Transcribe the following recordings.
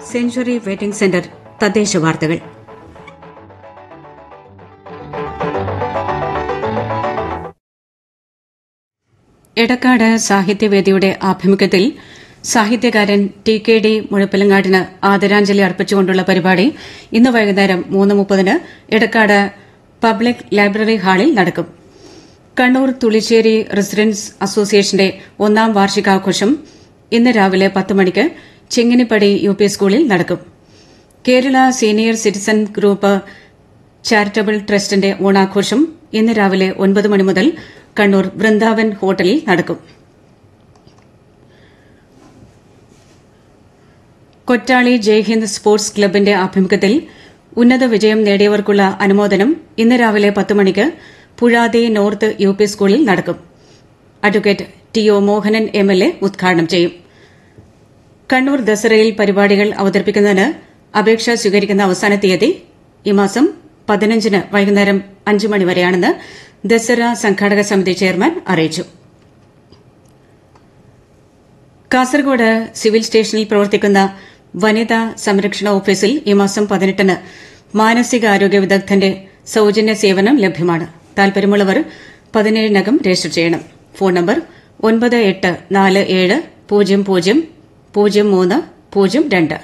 century wedding centre തദ്ദേശ വാർത്തകൾ എടക്കാട് സാഹിത്യവേദിയുടെ ആഭിമുഖ്യത്തിൽ സാഹിത്യകാരൻ ടി കെ ഡി മുഴപ്പിലങ്ങാടിന് ആദരാഞ്ജലി അർപ്പിച്ചുകൊണ്ടുള്ള പരിപാടി ഇന്ന് വൈകുന്നേരം മൂന്ന് മുപ്പതിന് എടക്കാട് പബ്ലിക് ലൈബ്രറി ഹാളിൽ നടക്കും കണ്ണൂർ തുളിശ്ശേരി റെസിഡൻസ് അസോസിയേഷന്റെ ഒന്നാം വാർഷികാഘോഷം ഇന്ന് രാവിലെ പത്ത് മണിക്ക് ചെങ്ങിനിപ്പടി യു പി സ്കൂളിൽ നടക്കും Kerala senior citizen group charitable ട്രസ്റ്റിന്റെ ഓണാഘോഷം ഇന്ന് രാവിലെ ഒൻപത് മണി മുതൽ കണ്ണൂർ വൃന്ദാവൻ ഹോട്ടലിൽ നടക്കും കൊറ്റാളി ജയ്ഹിന്ദ് സ്പോർട്സ് ക്ലബിന്റെ ആഭിമുഖ്യത്തിൽ ഉന്നത വിജയം നേടിയവർക്കുള്ള അനുമോദനം ഇന്ന് രാവിലെ പത്ത് മണിക്ക് പുഴാതി നോർത്ത് യു പി സ്കൂളിൽ നടക്കും advocate T O Mohanan M L A ഉദ്ഘാടനം ചെയ്യും കണ്ണൂർ ദസറയിൽ പരിപാടികൾ അവതരിപ്പിക്കുന്നതിന് അപേക്ഷ സ്വീകരിക്കുന്ന അവസാന തീയതി ഈ മാസം പതിനഞ്ചിന് വൈകുന്നേരം അഞ്ച് മണിവരെയാണെന്ന് ദസറ സംഘാടക സമിതി ചെയർമാൻ അറിയിച്ചു കാസർഗോഡ് സിവിൽ സ്റ്റേഷനിൽ പ്രവർത്തിക്കുന്ന വനിതാ സംരക്ഷണ ഓഫീസിൽ ഈ മാസം പതിനെട്ടിന് മാനസികാരോഗ്യ വിദഗ്ധന്റെ സൌജന്യ സേവനം ലഭ്യമാണ് താൽപര്യമുള്ളവർ പതിനേഴിനകം രജിസ്റ്റർ ചെയ്യണം ഫോൺ നമ്പർ ഒൻപത് എട്ട് നാല് ഏഴ് പൂജ്യം പൂജ്യം പൂജ്യം മൂന്ന് പൂജ്യം രണ്ട്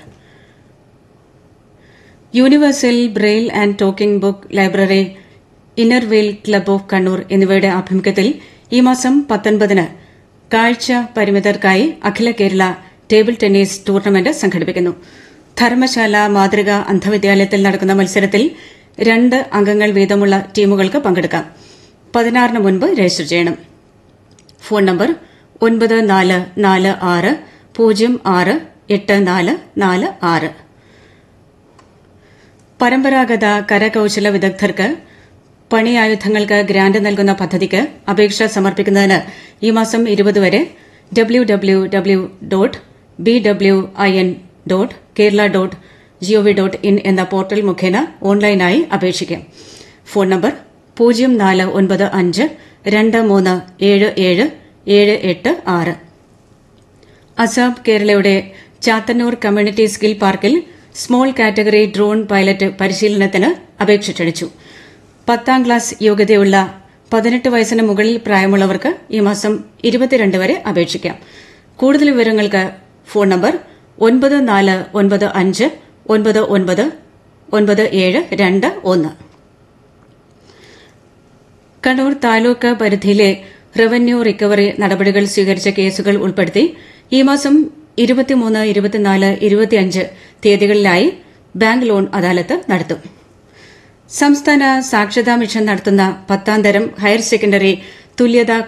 universal braille and talking book library inner wheel club of Kannur എന്നിവയുടെ ആഭിമുഖ്യത്തിൽ ഈ മാസം പത്തൊൻപതിന് കാഴ്ച പരിമിതർക്കായി അഖില കേരള ടേബിൾ ടെന്നീസ് ടൂർണമെന്റ് സംഘടിപ്പിക്കുന്നു ധർമ്മശാല മാതൃക അന്ധവിദ്യാലയത്തിൽ നടക്കുന്ന മത്സരത്തിൽ രണ്ട് അംഗങ്ങൾ വീതമുള്ള ടീമുകൾക്ക് പങ്കെടുക്കാം പതിനാറിന് മുൻപ് രജിസ്റ്റർ ചെയ്യണം ഫോൺ നമ്പർ ഒൻപത് നാല് നാല് ആറ് പൂജ്യം ആറ് എട്ട് നാല് നാല് ആറ് പരമ്പരാഗത കരകൌശല വിദഗ്ധർക്ക് പണിയായുധങ്ങൾക്ക് ഗ്രാന്റ് നൽകുന്ന പദ്ധതിക്ക് അപേക്ഷ സമർപ്പിക്കുന്നതിന് ഈ മാസം ഇരുപത് വരെ W W W dot B W I N dot Kerala dot gov dot in എന്ന പോർട്ടൽ മുഖേന ഓൺലൈനായി അപേക്ഷിക്കാം ഫോൺ നമ്പർ പൂജ്യം നാല് ഒൻപത് അഞ്ച് രണ്ട് മൂന്ന് ഏഴ് ഏഴ് ഏഴ് എട്ട് ആറ് അസാബ് കേരളയുടെ ചാത്തന്നൂർ കമ്മ്യൂണിറ്റി സ്കിൽ പാർക്കിൽ സ്മോൾ കാറ്റഗറി ഡ്രോൺ പൈലറ്റ് പരിശീലനത്തിന് അപേക്ഷ ക്ഷണിച്ചു പത്താം ക്ലാസ് യോഗ്യതയുള്ള പതിനെട്ട് വയസ്സിന് മുകളിൽ പ്രായമുള്ളവർക്ക് ഈ മാസം ഇരുപത്തിരണ്ട് വരെ അപേക്ഷിക്കാം കൂടുതൽ വിവരങ്ങൾക്ക് ഫോൺ നമ്പർ ഒൻപത് നാല് ഒൻപത് അഞ്ച് ഒൻപത് ഒൻപത് ഒൻപത് ഏഴ് രണ്ട് ഒന്ന് കണ്ണൂർ താലൂക്ക് പരിധിയിലെ റവന്യൂ റിക്കവറി നടപടികൾ സ്വീകരിച്ച കേസുകൾ ഉൾപ്പെടുത്തി ഈ മാസം ഇരുപത്തിമൂന്ന് ഇരുപത്തിനാല് ഇരുപത്തിയഞ്ച് തീയതികളിലായി ബാങ്ക് ലോൺ അദാലത്ത് നടത്തും സംസ്ഥാന സാക്ഷരതാ മിഷൻ നടത്തുന്ന പത്താം തരം ഹയർ സെക്കൻഡറി തുല്യതാ